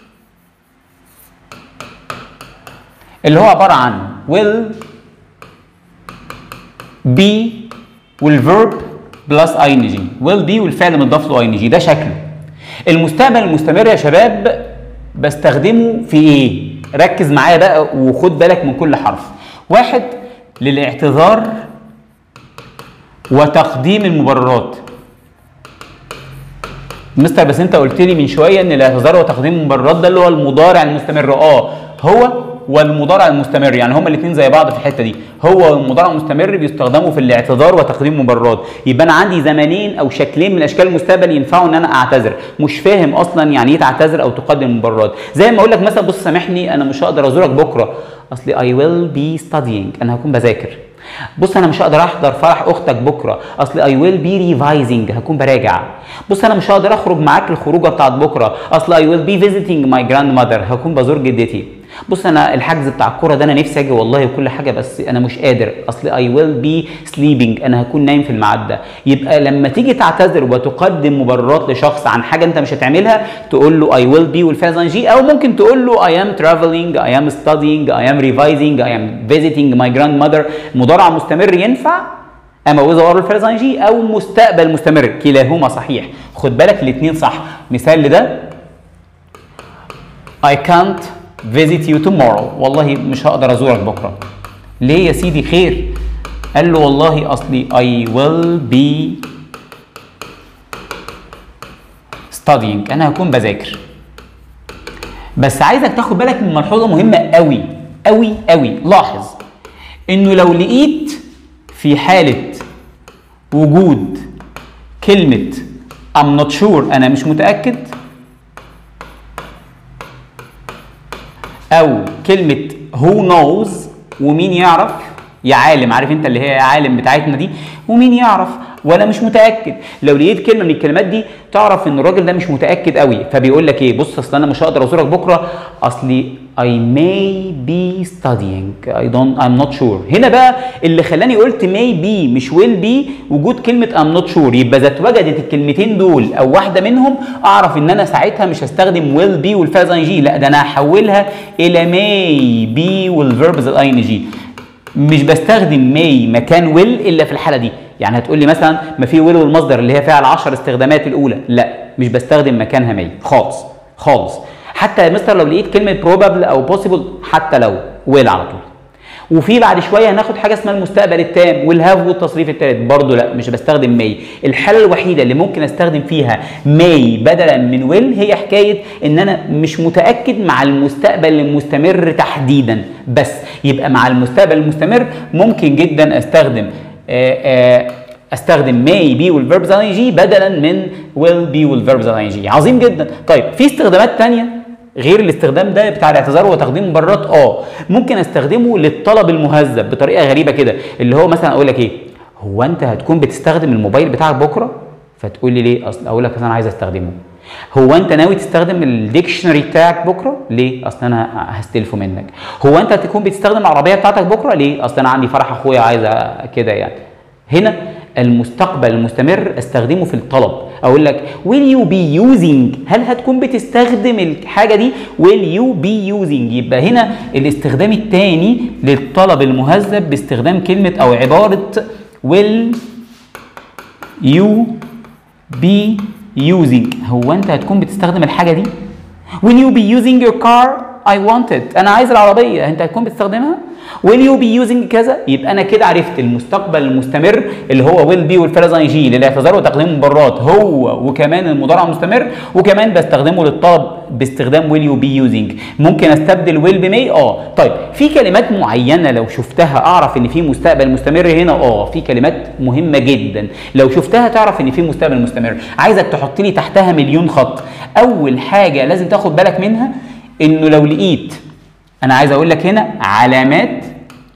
A: اللي هو عباره عن will be والverb بلس اي ان جي will be والفعل مضاف له اي ان جي ده شكله المستقبل المستمر يا شباب بستخدمه في ايه ركز معايا بقى وخد بالك من كل حرف واحد للاعتذار وتقديم المبررات مستر بس انت قلت لي من شويه ان الاعتذار وتقديم المبررات ده اللي هو المضارع المستمر اه هو والمضارع المستمر يعني هما الاثنين زي بعض في الحته دي هو والمضارع المستمر بيستخدموا في الاعتذار وتقديم مبررات يبقى انا عندي زمانين او شكلين من اشكال المستقبل ينفعوا ان انا اعتذر مش فاهم اصلا يعني ايه تعتذر او تقدم مبررات زي ما اقول لك مثلا بص سامحني انا مش هقدر ازورك بكره اصلي I will be studying انا هكون بذاكر بص انا مش هقدر احضر فرح اختك بكره اصل I will be revising هكون براجع بص انا مش هقدر اخرج معاك الخروجه بتاعت بكره اصل I will be visiting my grandmother هكون بزور جدتي بص انا الحجز بتاع الكوره ده انا نفسي اجي والله وكل حاجه بس انا مش قادر اصل I will be sleeping انا هكون نايم في الميعاد ده يبقى لما تيجي تعتذر وتقدم مبررات لشخص عن حاجه انت مش هتعملها تقول له I will be والفعل جي او ممكن تقول له I am traveling I am studying I am revising I am visiting my grandmother مضارع مستمر ينفع اما وذ اور الفعل جي او مستقبل مستمر كلاهما صحيح خد بالك الاثنين صح مثال لده I can't visit you tomorrow والله مش هقدر ازورك بكره ليه يا سيدي خير قال له والله اصلي I will be studying انا هكون بذاكر بس عايزك تاخد بالك من ملحوظه مهمه قوي قوي قوي لاحظ انه لو لقيت في حاله وجود كلمه I'm not sure انا مش متاكد او كلمه who knows ومين يعرف يا عالم عارف انت اللي هي يا عالم بتاعتنا دي ومين يعرف ولا مش متاكد لو لقيت كلمه من الكلمات دي تعرف ان الراجل ده مش متاكد قوي فبيقول لك ايه بص اصل انا مش هقدر ازورك بكره اصلي I may be studying I don't I'm not sure هنا بقى اللي خلاني قلت may be مش will be وجود كلمة I'm not sure يبقى إذا اتوجدت الكلمتين دول أو واحدة منهم أعرف إن أنا ساعتها مش هستخدم will be والفاز ing لا ده أنا هحولها إلى may be والverbs ال ing مش بستخدم may مكان will إلا في الحالة دي يعني هتقول لي مثلا ما في will والمصدر اللي هي فيها العشر استخدامات الأولى لا مش بستخدم مكانها may خالص خالص حتى يا مستر لو لقيت كلمه probable او possible حتى لو will على طول وفي بعد شويه هناخد حاجه اسمها المستقبل التام والهاف والتصريف الثالث برضه لا مش بستخدم may الحاله الوحيده اللي ممكن استخدم فيها may بدلا من will هي حكايه ان انا مش متاكد مع المستقبل المستمر تحديدا بس يبقى مع المستقبل المستمر ممكن جدا استخدم آآ آآ استخدم may be والverbs ing بدلا من will be والverbs ing عظيم جدا طيب في استخدامات تانية غير الاستخدام ده بتاع الاعتذار وتقديم مبررات اه ممكن استخدمه للطلب المهذب بطريقه غريبه كده اللي هو مثلا اقول لك ايه هو انت هتكون بتستخدم الموبايل بتاعك بكره فتقول لي ليه اصل اقول لك انا عايز استخدمه هو انت ناوي تستخدم الديكشنري بتاعك بكره ليه اصل انا هستلفه منك هو انت هتكون بتستخدم العربيه بتاعتك بكره ليه اصل انا عندي فرح اخويا عايز كده يعني هنا المستقبل المستمر استخدمه في الطلب اقول لك will you be using هل هتكون بتستخدم الحاجه دي will you be using يبقى هنا الاستخدام الثاني للطلب المهذب باستخدام كلمه او عباره will you be using هو انت هتكون بتستخدم الحاجه دي will you be using your car I want it انا عايز العربيه انت هتكون بتستخدمها will you be using كذا يبقى انا كده عرفت المستقبل المستمر اللي هو will be والفرز اي جي للاعتذار وتقديم مبررات هو وكمان المضارع المستمر وكمان بستخدمه للطلب باستخدام will you be using ممكن استبدل will ب may اه طيب في كلمات معينه لو شفتها اعرف ان في مستقبل مستمر هنا اه في كلمات مهمه جدا لو شفتها تعرف ان في مستقبل مستمر عايزك تحط لي تحتها مليون خط اول حاجه لازم تاخد بالك منها انه لو لقيت انا عايز اقول لك هنا علامات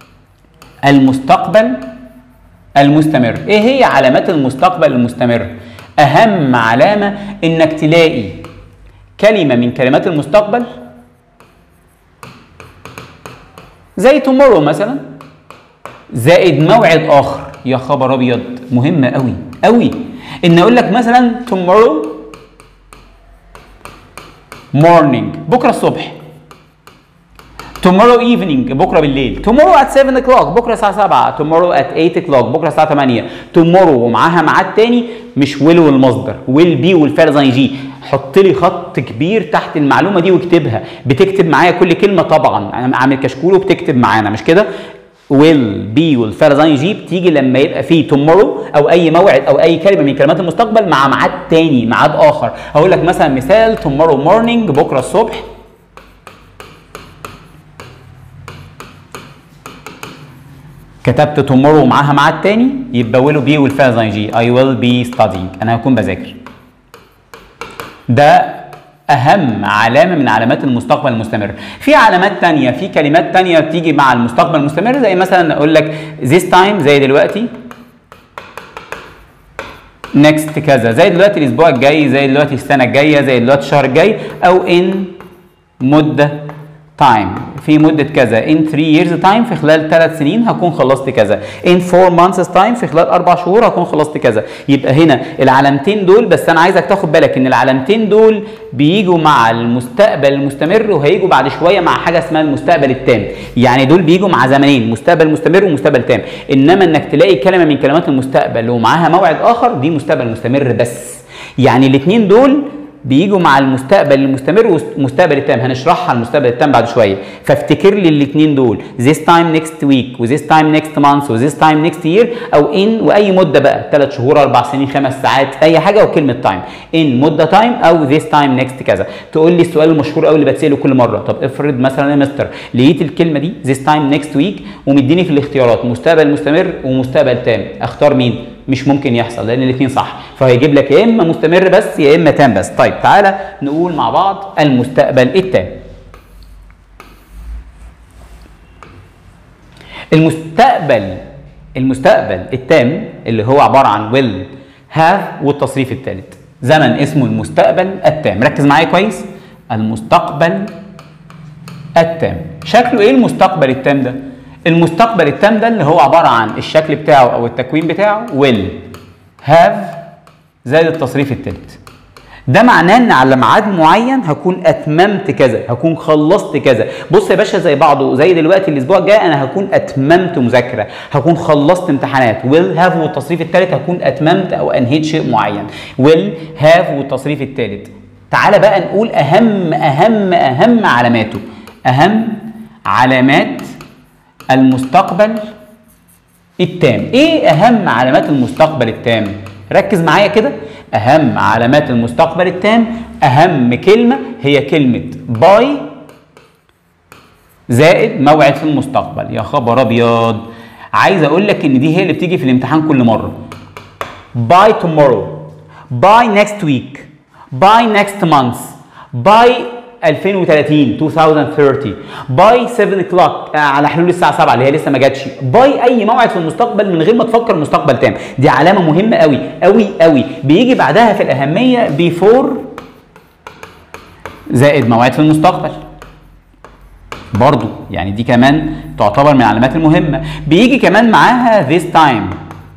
A: المستقبل المستمر ايه هي علامات المستقبل المستمر اهم علامه انك تلاقي كلمه من كلمات المستقبل زي tomorrow مثلا زائد موعد اخر يا خبر ابيض مهمه قوي قوي ان اقول لك مثلا tomorrow morning بكره الصبح tomorrow evening بكره بالليل tomorrow at 7 o'clock بكره الساعه 7 tomorrow at 8 o'clock بكره الساعه 8 tomorrow ومعاها ميعاد تاني مش will والمصدر will be والفعل زي جي حط لي خط كبير تحت المعلومه دي واكتبها بتكتب معايا كل كلمه طبعا انا عامل كشكول وبتكتب معانا مش كده will be والفعل زي جي بتيجي لما يبقى فيه tomorrow او اي موعد او اي كلمه من كلمات المستقبل مع ميعاد تاني ميعاد اخر هقول لك مثلا مثال tomorrow morning بكره الصبح كتبت tomorrow معاها ميعاد تاني يبقى will be والفعل زي جي I will be studying انا هكون بذاكر ده اهم علامه من علامات المستقبل المستمر في علامات تانية في كلمات تانية بتيجي مع المستقبل المستمر زي مثلا اقول لك this time زي دلوقتي next كذا زي دلوقتي الاسبوع الجاي زي دلوقتي السنه الجايه زي دلوقتي الشهر الجاي او in مده time في مدة كذا in 3 years time في خلال 3 سنين هكون خلصت كذا in 4 months time في خلال 4 شهور هكون خلصت كذا يبقى هنا العلامتين دول بس انا عايزك تاخد بالك ان العلامتين دول بيجوا مع المستقبل المستمر وهيجوا بعد شوية مع حاجة اسمها المستقبل التام يعني دول بيجوا مع زمنين مستقبل مستمر ومستقبل تام انما انك تلاقي كلمة من كلمات المستقبل ومعاها موعد اخر دي مستقبل مستمر بس يعني الاثنين دول بيجوا مع المستقبل المستمر والمستقبل التام هنشرحها المستقبل التام بعد شويه فافتكر لي الاثنين دول this time next week و this time next month و this time next year او in واي مده بقى ثلاث شهور اربع سنين خمس ساعات اي حاجه وكلمه time in مده time او this time next كذا تقول لي السؤال المشهور قوي اللي بتساله كل مره طب افرض مثلا يا مستر لقيت الكلمه دي this time next week ومديني في الاختيارات مستقبل مستمر ومستقبل تام اختار مين مش ممكن يحصل لان الاثنين صح فهيجيب لك يا اما مستمر بس يا اما تام بس طيب تعالى نقول مع بعض المستقبل التام المستقبل المستقبل التام اللي هو عباره عن will have والتصريف الثالث زمن اسمه المستقبل التام ركز معايا كويس المستقبل التام شكله ايه المستقبل التام ده المستقبل التام ده اللي هو عباره عن الشكل بتاعه او التكوين بتاعه will have زائد التصريف الثالث ده معناه ان على ميعاد معين هكون اتممت كذا هكون خلصت كذا بص يا باشا زي بعضه زي دلوقتي الاسبوع الجاي انا هكون اتممت مذاكره هكون خلصت امتحانات will have والتصريف الثالث هكون اتممت او انهيت شيء معين will have والتصريف الثالث تعالى بقى نقول اهم اهم اهم علاماته اهم علامات المستقبل التام ايه اهم علامات المستقبل التام ركز معايا كده اهم علامات المستقبل التام اهم كلمه هي كلمه باي زائد موعد في المستقبل يا خبر ابيض عايز اقول لك ان دي هي اللي بتيجي في الامتحان كل مره باي tomorrow باي next week باي next month باي 2030 2030 باي 7 o'clock على حلول الساعه 7 اللي هي لسه ما جاتش باي اي موعد في المستقبل من غير ما تفكر مستقبل تام دي علامه مهمه قوي قوي قوي بيجي بعدها في الاهميه بيفور زائد موعد في المستقبل برضو يعني دي كمان تعتبر من العلامات المهمه بيجي كمان معاها this time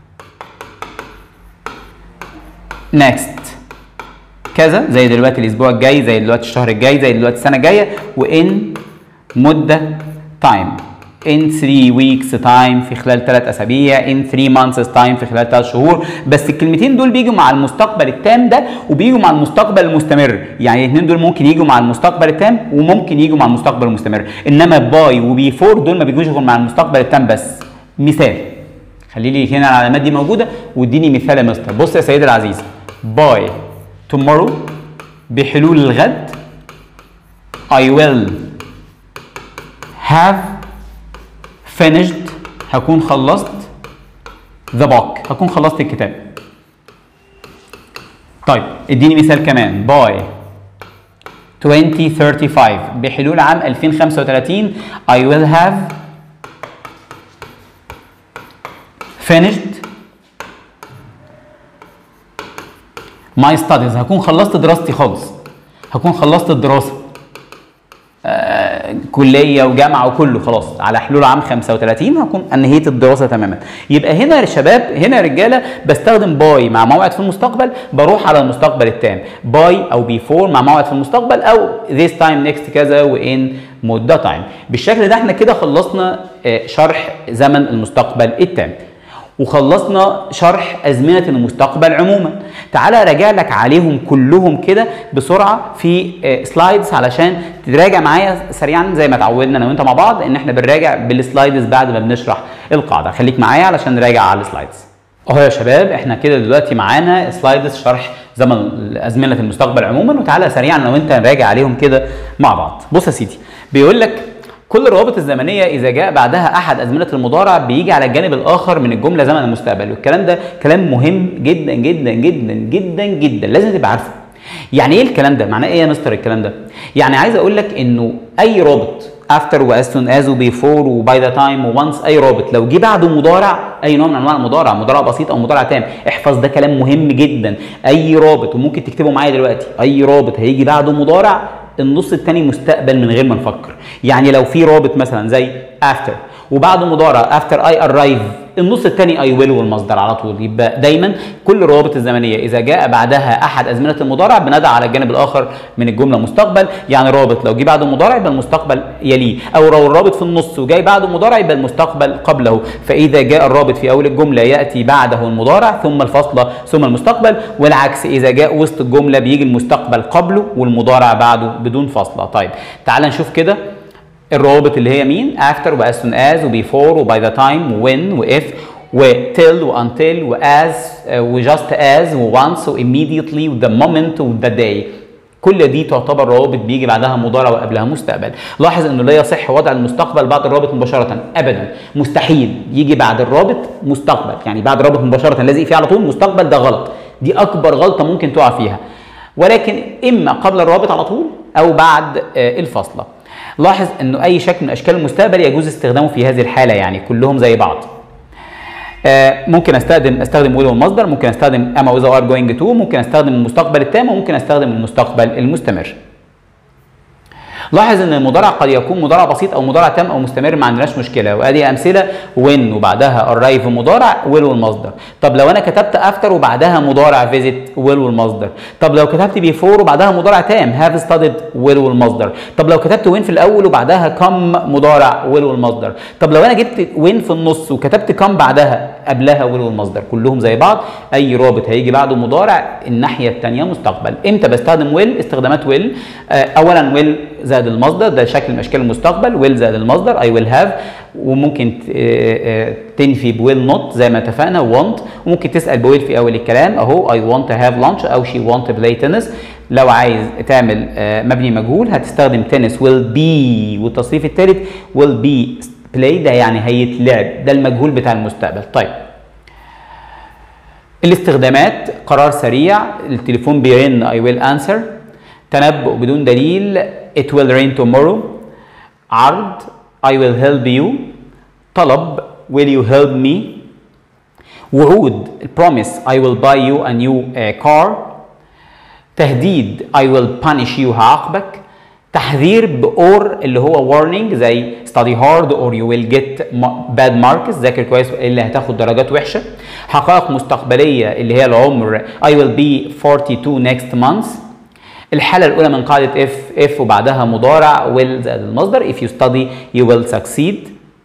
A: next كذا زي دلوقتي الاسبوع الجاي زي دلوقتي الشهر الجاي زي دلوقتي السنه الجايه وان مده تايم in 3 weeks time في خلال 3 اسابيع in 3 months time في خلال 3 شهور بس الكلمتين دول بيجوا مع المستقبل التام ده وبيجوا مع المستقبل المستمر يعني الاثنين دول ممكن يجوا مع المستقبل التام وممكن يجوا مع المستقبل المستمر انما باي وبي فور دول ما بيجوش غير مع المستقبل التام بس مثال خلي لي هنا العلامات دي موجوده واديني مثال يا مستر بص يا سيدي العزيز باي tomorrow بحلول الغد I will have finished هكون خلصت the book هكون خلصت الكتاب طيب اديني مثال كمان by 2035 بحلول عام 2035 I will have finished ماي ستاديز هكون خلصت دراستي خالص هكون خلصت الدراسه آه كليه وجامعه وكله خلاص على حلول عام 35 هكون انهيت الدراسه تماما يبقى هنا يا شباب هنا يا رجاله بستخدم باي مع موعد في المستقبل بروح على المستقبل التام باي او بيفور مع موعد في المستقبل او this time next كذا وان مده تايم بالشكل ده احنا كده خلصنا آه شرح زمن المستقبل التام وخلصنا شرح أزمنة المستقبل عموما تعالى راجع لك عليهم كلهم كده بسرعة في سلايدز علشان تراجع معايا سريعا زي ما اتعودنا انا وانت مع بعض ان احنا بنراجع بالسلايدز بعد ما بنشرح القاعدة خليك معايا علشان نراجع على السلايدز اهو يا شباب احنا كده دلوقتي معانا سلايدز شرح زمن ازمنه المستقبل عموما وتعالى سريعا لو انت نراجع عليهم كده مع بعض بص يا سيدي بيقول لك كل الروابط الزمنيه اذا جاء بعدها احد ازمنه المضارع بيجي على الجانب الاخر من الجمله زمن المستقبل والكلام ده كلام مهم جدا جدا جدا جدا جدا لازم تبقى عارفه يعني ايه الكلام ده معناه ايه يا مستر الكلام ده يعني عايز اقول لك انه اي رابط افتر واز سون از وبيفور وباي ذا تايم وانس اي رابط لو جه بعده مضارع اي نوع من انواع المضارع مضارع بسيط او مضارع تام احفظ ده كلام مهم جدا اي رابط وممكن تكتبه معايا دلوقتي اي رابط هيجي بعده مضارع النص التاني مستقبل من غير ما نفكر يعني لو في رابط مثلا زي after وبعده مضارع after I arrive النص الثاني I will والمصدر على طول يبقى دايما كل الروابط الزمنيه اذا جاء بعدها احد ازمنه المضارع بندع على الجانب الاخر من الجمله مستقبل يعني رابط لو جه بعده مضارع يبقى المستقبل يليه او لو الرابط في النص وجاي بعده مضارع يبقى المستقبل قبله فاذا جاء الرابط في اول الجمله ياتي بعده المضارع ثم الفاصله ثم المستقبل والعكس اذا جاء وسط الجمله بيجي المستقبل قبله والمضارع بعده بدون فاصله طيب تعال نشوف كده الروابط اللي هي مين after و as soon as و before و by the time و when و if و till و until و as و just as و once و immediately و the moment و the day كل دي تعتبر روابط بيجي بعدها مضارع وقبلها مستقبل لاحظ انه لا يصح وضع المستقبل بعد الرابط مباشره ابدا مستحيل يجي بعد الرابط مستقبل يعني بعد الرابط مباشره لازق فيه على طول مستقبل ده غلط دي اكبر غلطه ممكن تقع فيها ولكن اما قبل الرابط على طول او بعد آه، الفاصله لاحظ انه اي شكل من اشكال المستقبل يجوز استخدامه في هذه الحاله يعني كلهم زي بعض آه، ممكن استخدم استخدم will والمصدر ممكن استخدم am او are going to ممكن استخدم المستقبل التام وممكن استخدم المستقبل المستمر لاحظ ان المضارع قد يكون مضارع بسيط او مضارع تام او مستمر ما عندناش مشكله وادي امثله when وبعدها arrive مضارع will والمصدر طب لو انا كتبت after وبعدها مضارع visit will والمصدر طب لو كتبت before وبعدها مضارع تام have studied will والمصدر طب لو كتبت when في الاول وبعدها come مضارع will والمصدر طب لو انا جبت when في النص وكتبت come بعدها قبلها will والمصدر كلهم زي بعض اي رابط هيجي بعده مضارع الناحيه الثانيه مستقبل امتى بستخدم will استخدامات will آه، اولا will زائد المصدر ده شكل من اشكال المستقبل will زائد المصدر I will have وممكن ت- آه، آه، تنفي ب will not زي ما اتفقنا want وممكن تسال ب will في اول الكلام اهو I want to have lunch او she want to play tennis لو عايز تعمل آه، مبني مجهول هتستخدم tennis will be والتصريف الثالث will be play ده يعني هيتلعب ده المجهول بتاع المستقبل طيب الاستخدامات قرار سريع التليفون بيرن I will answer تنبؤ بدون دليل it will rain tomorrow عرض I will help you طلب will you help me وعود promise I will buy you a new uh, car تهديد I will punish you هعاقبك تحذير ب or اللي هو warning زي study hard or you will get ma- bad marks ذاكر كويس اللي هتاخد درجات وحشة حقائق مستقبلية اللي هي العمر I will be 42 next month الحالة الأولى من قاعدة if if وبعدها مضارع will زائد المصدر if you study you will succeed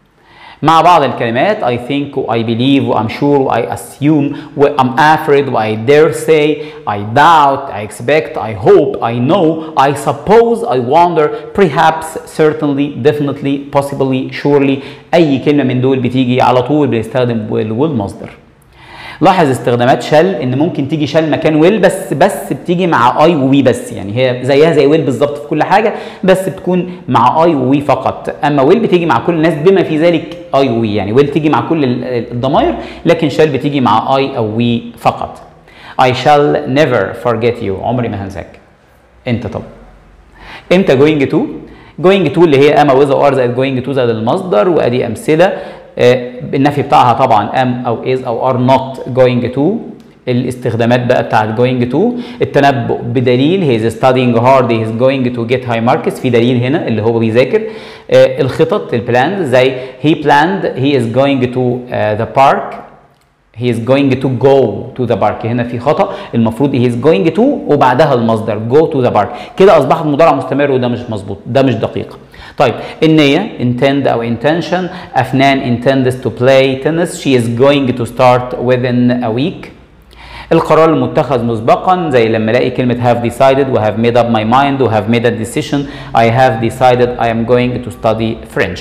A: مع بعض الكلمات I think و I believe و I'm sure و I assume و I'm afraid و I dare say I doubt I expect I hope I know I suppose I wonder perhaps certainly definitely possibly surely أي كلمة من دول بتيجي على طول بنستخدم will والمصدر لاحظ استخدامات شل ان ممكن تيجي شل مكان ويل بس بس بتيجي مع اي ووي بس يعني هي زيها زي ويل بالظبط في كل حاجه بس بتكون مع اي ووي فقط اما ويل بتيجي مع كل الناس بما في ذلك اي ووي يعني ويل تيجي مع كل ال- الضمائر لكن شل بتيجي مع اي او وي فقط I shall never forget you عمري ما هنساك انت طب امتى going to going to اللي هي اما with or زائد going to زائد المصدر وادي امثله آه، النفي بتاعها طبعا am او is او are not going to الاستخدامات بقى بتاعت going to التنبؤ بدليل he is studying hard he is going to get high marks في دليل هنا اللي هو بيذاكر آه، الخطط البلان زي he planned he is going to uh, the park he is going to go to the park هنا في خطأ المفروض he is going to وبعدها المصدر go to the park كده أصبحت مضارع مستمر وده مش مظبوط ده مش دقيق طيب النية intend أو intention أفنان intends to play tennis she is going to start within a week القرار المتخذ مسبقا زي لما الاقي كلمة have decided و have made up my mind و have made a decision I have decided I am going to study French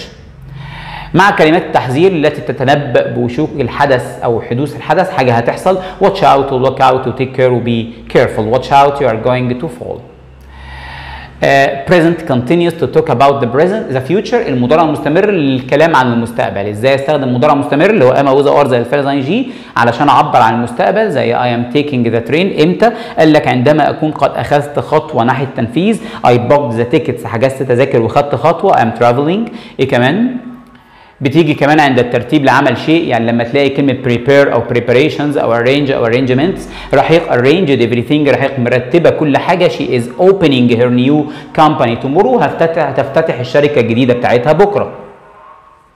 A: مع كلمات التحذير التي تتنبأ بوشوك الحدث أو حدوث الحدث حاجة هتحصل watch out و look out و take care و be careful watch out you are going to fall Uh, present continues to talk about the present the future المضارع المستمر للكلام عن المستقبل ازاي استخدم مضارع مستمر اللي هو اما وذا اور زي الفعل زي جي علشان اعبر عن المستقبل زي I am taking the train امتى قال لك عندما اكون قد اخذت خطوه ناحيه التنفيذ I booked the tickets حجزت تذاكر وخدت خطوه I'm traveling ايه كمان بتيجي كمان عند الترتيب لعمل شيء يعني لما تلاقي كلمة prepare أو preparations أو arrange أو arrangements رحيق arranged everything رحيق مرتبة كل حاجة she is opening her new company tomorrow هفتتح هتفتتح الشركة الجديدة بتاعتها بكرة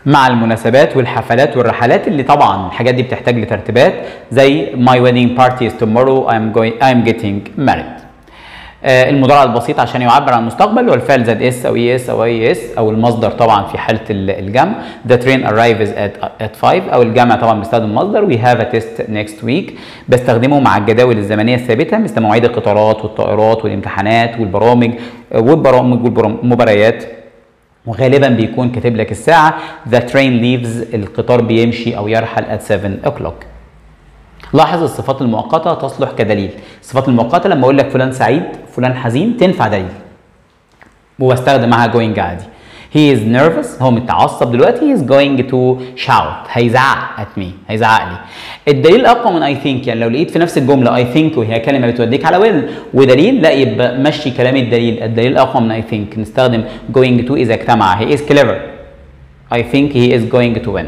A: مع المناسبات والحفلات والرحلات اللي طبعا الحاجات دي بتحتاج لترتيبات زي my wedding party is tomorrow I'm going I'm getting married آه، المضارع البسيط عشان يعبر عن المستقبل والفعل زائد اس او اي اس او اي اس او المصدر طبعا في حاله ال- الجمع the train arrives at at 5 او الجمع طبعا بستخدم مصدر we have a test next week بستخدمه مع الجداول الزمنيه الثابته مثل مواعيد القطارات والطائرات والامتحانات والبرامج آه، والبرامج والمباريات وغالبا بيكون كاتب لك الساعه the train leaves القطار بيمشي او يرحل at 7 o'clock لاحظ الصفات المؤقته تصلح كدليل الصفات المؤقته لما اقول لك فلان سعيد فلان حزين تنفع دليل وبستخدم معاها going عادي he is nervous هو متعصب دلوقتي he is going to shout هيزعق at me هيزعق لي الدليل اقوى من I think يعني لو لقيت في نفس الجمله I think وهي كلمه بتوديك على will ودليل لا يبقى مشي كلام الدليل الدليل اقوى من I think نستخدم going to اذا اجتمع he is clever I think he is going to win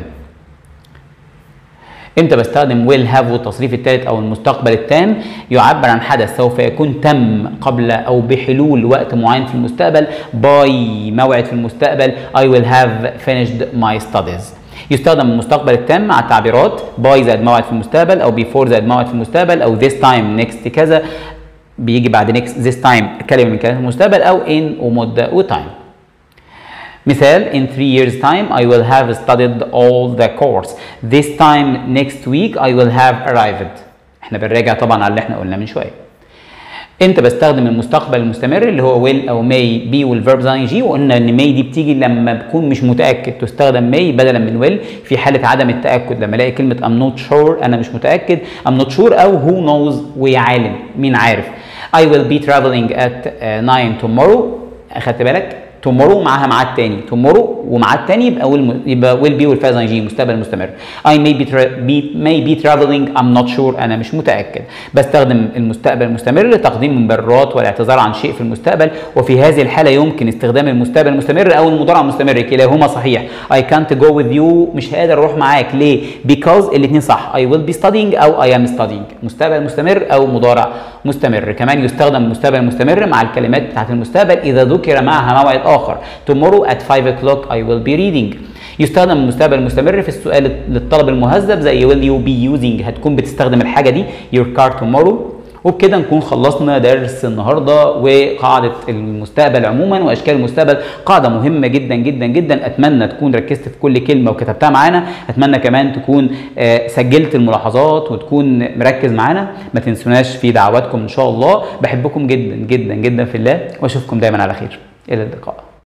A: امتى بستخدم will have والتصريف الثالث او المستقبل التام يعبر عن حدث سوف يكون تم قبل او بحلول وقت معين في المستقبل by موعد في المستقبل I will have finished my studies يستخدم المستقبل التام مع التعبيرات by زائد موعد في المستقبل او before زائد موعد في المستقبل او this time next كذا بيجي بعد next this time كلمه من كلمات المستقبل او in ومده وتايم مثال in three years time I will have studied all the course this time next week I will have arrived احنا بنراجع طبعا على اللي احنا قلناه من شويه امتى بستخدم المستقبل المستمر اللي هو will او may be والverb ing وقلنا ان may دي بتيجي لما بكون مش متاكد تستخدم may بدلا من will في حاله عدم التاكد لما الاقي كلمه I'm not sure انا مش متاكد I'm not sure او who knows ويعالم مين عارف I will be traveling at uh, 9 tomorrow اخدت بالك tomorrow معاها ميعاد تاني tomorrow وميعاد تاني يبقى will يبقى will be والفاز ان جي مستقبل مستمر I may be, tra be may be traveling I'm not sure انا مش متاكد بستخدم المستقبل المستمر لتقديم مبررات والاعتذار عن شيء في المستقبل وفي هذه الحاله يمكن استخدام المستقبل المستمر او المضارع المستمر كلاهما صحيح I can't go with you مش قادر اروح معاك ليه because الاثنين صح I will be studying او I am studying مستقبل مستمر او مضارع مستمر كمان يستخدم المستقبل المستمر مع الكلمات بتاعت المستقبل اذا ذكر معها موعد اخر tomorrow at 5 o'clock I will be reading يستخدم المستقبل المستمر في السؤال للطلب المهذب زي will you be using هتكون بتستخدم الحاجه دي your car tomorrow وبكده نكون خلصنا درس النهارده وقاعده المستقبل عموما واشكال المستقبل قاعده مهمه جدا جدا جدا اتمنى تكون ركزت في كل كلمه وكتبتها معانا اتمنى كمان تكون آه، سجلت الملاحظات وتكون مركز معانا ما تنسوناش في دعواتكم ان شاء الله بحبكم جدا جدا جدا في الله واشوفكم دايما على خير الى اللقاء